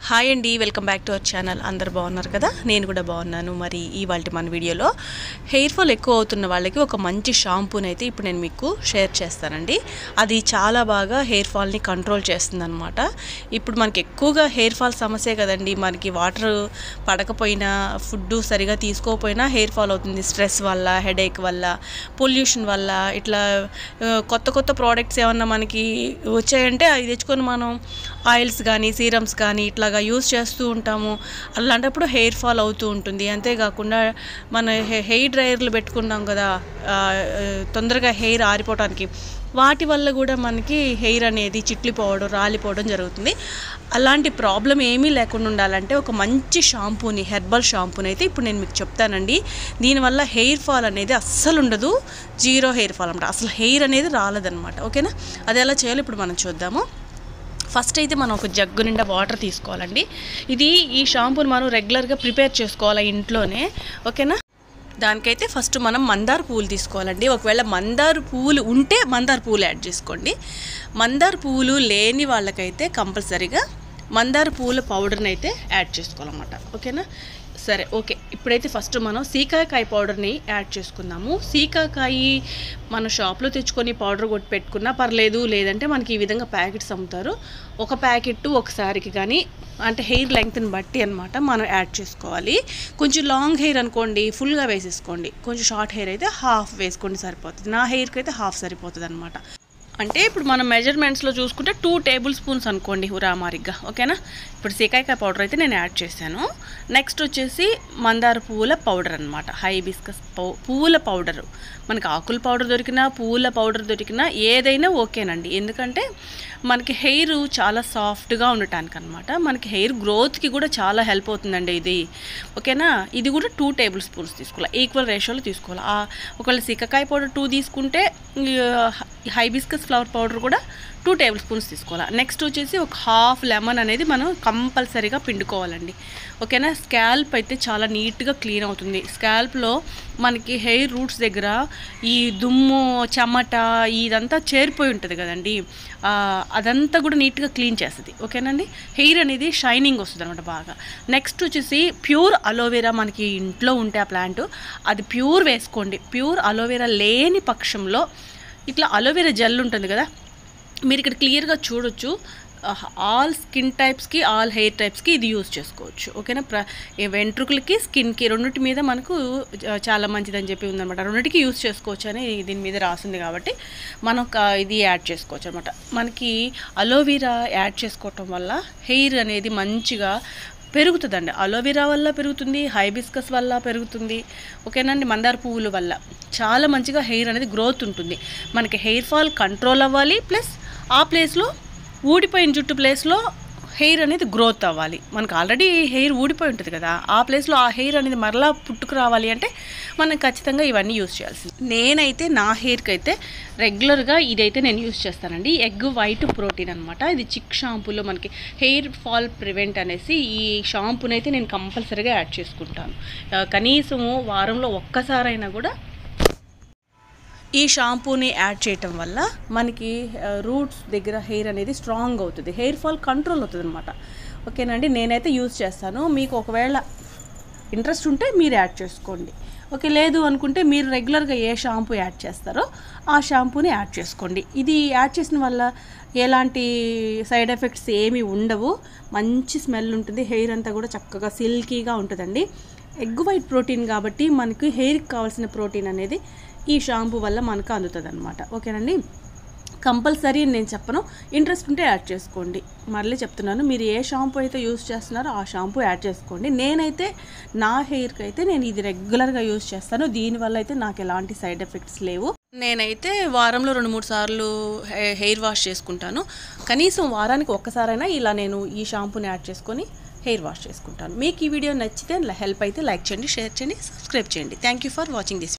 hi అండి welcome back to our channel అందరు బాగున్నారు కదా నేను కూడా బాగున్నాను మరి ఇవాళ మన వీడియోలో హెయిర్ ఫాల్ ఎక్కువ అవుతున్న వాళ్ళకి ఒక మంచి షాంపూని అయితే ఇప్పుడు నేను మీకు షేర్ చేస్తానండి అది చాలా బాగా హెయిర్ ఫాల్ని కంట్రోల్ చేస్తుంది అనమాట ఇప్పుడు మనకి ఎక్కువగా హెయిర్ ఫాల్ సమస్యే కదండి మనకి వాటర్ పడకపోయినా ఫుడ్ సరిగా తీసుకోకపోయినా హెయిర్ ఫాల్ అవుతుంది స్ట్రెస్ వల్ల హెడేక్ వల్ల పొల్యూషన్ వల్ల ఇట్లా ఆ, కొత్త కొత్త ప్రోడక్ట్స్ ఏమన్నా మనకి వచ్చాయంటే అవి తెచ్చుకొని మనం ఆయిల్స్ కానీ సీరమ్స్ కానీ ఇట్లాగా యూస్ చేస్తూ ఉంటాము అలాంటప్పుడు హెయిర్ ఫాల్ అవుతూ ఉంటుంది అంతేకాకుండా మన హె- హెయిర్ డ్రైయర్లు పెట్టుకున్నాం కదా ఆ, ఆ, తొందరగా హెయిర్ ఆరిపోవడానికి వాటి వల్ల కూడా మనకి హెయిర్ అనేది చిట్లిపోవడం రాలిపోవడం జరుగుతుంది అలాంటి ప్రాబ్లం ఏమీ లేకుండా ఉండాలంటే ఒక మంచి షాంపూని హెర్బల్ షాంపూని అయితే ఇప్పుడు నేను మీకు చెప్తానండి దీనివల్ల హెయిర్ ఫాల్ అనేది అస్సలు ఉండదు జీరో హెయిర్ ఫాల్ అనమాట అసలు హెయిర్ అనేది రాలేదన్నమాట ఓకేనా అది ఎలా చేయాలో ఇప్పుడు మనం చూద్దాము ఫస్ట్ అయితే మనం ఒక జగ్గు నిండా వాటర్ తీసుకోవాలండి ఇది ఈ షాంపూని మనం రెగ్యులర్గా ప్రిపేర్ చేసుకోవాలి ఇంట్లోనే ఓకేనా దానికైతే ఫస్ట్ మనం మందార పువ్వులు తీసుకోవాలండి ఒకవేళ మందార పువ్వులు ఉంటే మందార పువ్వులు యాడ్ చేసుకోండి మందార పువ్వులు లేని వాళ్ళకైతే కంపల్సరీగా మందార పువ్వుల పౌడర్ని అయితే యాడ్ చేసుకోవాలన్నమాట ఓకేనా సరే ఓకే ఇప్పుడైతే ఫస్ట్ మనం సీకాకాయ పౌడర్ని యాడ్ చేసుకుందాము సీకాకాయ మన షాప్లో తెచ్చుకొని పౌడర్ కొట్టి పెట్టుకున్నా పర్లేదు లేదంటే మనకి ఈ విధంగా ప్యాకెట్స్ అమ్ముతారు ఒక ప్యాకెట్ ఒకసారికి కానీ అంటే హెయిర్ లెంగ్త్ని బట్టి అనమాట మనం యాడ్ చేసుకోవాలి కొంచెం లాంగ్ హెయిర్ అనుకోండి ఫుల్గా వేసేసుకోండి కొంచెం షార్ట్ హెయిర్ అయితే హాఫ్ వేసుకోండి సరిపోతుంది నా హెయిర్కి అయితే హాఫ్ సరిపోతుంది అనమాట అంటే ఇప్పుడు మనం మెజర్మెంట్స్లో చూసుకుంటే టూ టేబుల్ స్పూన్స్ అనుకోండి ఉరామారిగ్గా ఓకేనా ఇప్పుడు సీకాయకాయ పౌడర్ అయితే నేను యాడ్ చేశాను నెక్స్ట్ వచ్చేసి మందార పువ్వుల పౌడర్ అనమాట హైబిస్కస్ పౌ పువ్వుల పౌడర్ మనకి ఆకుల పౌడర్ దొరికినా పువ్వుల పౌడర్ దొరికినా ఏదైనా ఓకేనండి ఎందుకంటే మనకి హెయిర్ చాలా సాఫ్ట్గా ఉండటానికి అనమాట మనకి హెయిర్ గ్రోత్కి కూడా చాలా హెల్ప్ అవుతుందండి ఇది ఓకేనా ఇది కూడా టూ టేబుల్ స్పూన్స్ తీసుకోవాలి ఈక్వల్ రేషియోలో తీసుకోవాలి ఆ, ఒకవేళ సిక్కకాయ పౌడర్ టూ తీసుకుంటే హైబిస్కస్ ఫ్లవర్ పౌడర్ కూడా టూ టేబుల్ స్పూన్స్ తీసుకోవాలి నెక్స్ట్ వచ్చేసి ఒక హాఫ్ లెమన్ అనేది మనం కంపల్సరీగా పిండుకోవాలండి ఓకేనా స్కాల్ప్ అయితే చాలా నీట్గా క్లీన్ అవుతుంది స్కాల్ప్లో మనకి హెయిర్ రూట్స్ దగ్గర ఈ దుమ్ము చెమట ఇదంతా చేరిపోయి ఉంటుంది కదండి ఆ, అదంతా కూడా నీట్గా క్లీన్ చేస్తుంది ఓకేనండి హెయిర్ అనేది షైనింగ్ వస్తుంది అనమాట బాగా నెక్స్ట్ వచ్చేసి ప్యూర్ అలోవెరా మనకి ఇంట్లో ఉంటే ఆ ప్లాంట్ అది ప్యూర్ వేసుకోండి ప్యూర్ అలోవెరా లేని పక్షంలో ఇట్లా అలోవెరా జెల్ ఉంటుంది కదా మీరు ఇక్కడ క్లియర్గా చూడొచ్చు ఆల్ స్కిన్ టైప్స్కి ఆల్ హెయిర్ టైప్స్కి ఇది యూజ్ చేసుకోవచ్చు ఓకేనా ప్ర ఈ వెంట్రుకలకి స్కిన్కి రెండింటి మీద మనకు చ- చాలా మంచిదని చెప్పి ఉందన్నమాట రెండింటికి యూజ్ చేసుకోవచ్చు అని దీని మీద రాసింది కాబట్టి మనం ఒక ఇది యాడ్ చేసుకోవచ్చు అనమాట మనకి అలోవెరా యాడ్ చేసుకోవటం వల్ల హెయిర్ అనేది మంచిగా పెరుగుతుందండి అలోవెరా వల్ల పెరుగుతుంది హైబిస్కస్ వల్ల పెరుగుతుంది ఓకేనండి మందార పువ్వుల వల్ల చాలా మంచిగా హెయిర్ అనేది గ్రోత్ ఉంటుంది మనకి హెయిర్ ఫాల్ కంట్రోల్ అవ్వాలి ప్లస్ ఆ ప్లేస్లో ఊడిపోయిన జుట్టు ప్లేస్లో హెయిర్ అనేది గ్రోత్ అవ్వాలి మనకు ఆల్రెడీ హెయిర్ ఊడిపోయి ఉంటుంది కదా ఆ ప్లేస్లో ఆ హెయిర్ అనేది మరలా పుట్టుకు రావాలి అంటే మనం ఖచ్చితంగా ఇవన్నీ యూస్ చేయాల్సింది నేనైతే నా హెయిర్కి అయితే రెగ్యులర్గా ఇదైతే నేను యూస్ చేస్తానండి ఎగ్ వైట్ ప్రోటీన్ అనమాట ఇది చిక్ షాంపూలో మనకి హెయిర్ ఫాల్ ప్రివెంట్ అనేసి ఈ షాంపూని అయితే నేను కంపల్సరీగా యాడ్ చేసుకుంటాను ఆ, కనీసము వారంలో ఒక్కసారైనా కూడా ఈ షాంపూని యాడ్ చేయటం వల్ల మనకి రూట్స్ దగ్గర హెయిర్ అనేది స్ట్రాంగ్ అవుతుంది హెయిర్ ఫాల్ కంట్రోల్ అవుతుంది అనమాట ఓకేనండి నేనైతే యూజ్ చేస్తాను మీకు ఒకవేళ ఇంట్రెస్ట్ ఉంటే మీరు యాడ్ చేసుకోండి ఓకే లేదు అనుకుంటే మీరు రెగ్యులర్గా ఏ షాంపూ యాడ్ చేస్తారో ఆ షాంపూని యాడ్ చేసుకోండి ఇది యాడ్ చేసిన వల్ల ఎలాంటి సైడ్ ఎఫెక్ట్స్ ఏమీ ఉండవు మంచి స్మెల్ ఉంటుంది హెయిర్ అంతా కూడా చక్కగా సిల్కీగా ఉంటుందండి ఎగ్ వైట్ ప్రోటీన్ కాబట్టి మనకి హెయిర్కి కావాల్సిన ప్రోటీన్ అనేది ఈ షాంపూ వల్ల మనకు అందుతుంది అనమాట ఓకేనండి కంపల్సరీ నేను చెప్పను ఇంట్రెస్ట్ ఉంటే యాడ్ చేసుకోండి మళ్ళీ చెప్తున్నాను మీరు ఏ షాంపూ అయితే యూస్ చేస్తున్నారో ఆ షాంపూ యాడ్ చేసుకోండి నేనైతే నా హెయిర్కి అయితే నేను ఇది రెగ్యులర్గా యూస్ చేస్తాను దీనివల్ల అయితే నాకు ఎలాంటి సైడ్ ఎఫెక్ట్స్ లేవు నేనైతే వారంలో రెండు మూడు సార్లు హె- హెయిర్ వాష్ చేసుకుంటాను కనీసం వారానికి ఒక్కసారైనా ఇలా నేను ఈ షాంపూని యాడ్ చేసుకొని హెయిర్ వాష్ చేసుకుంటాను మీకు ఈ వీడియో నచ్చితే హెల్ప్ అయితే లైక్ చేయండి షేర్ చేయండి సబ్స్క్రైబ్ చేయండి thank you for watching this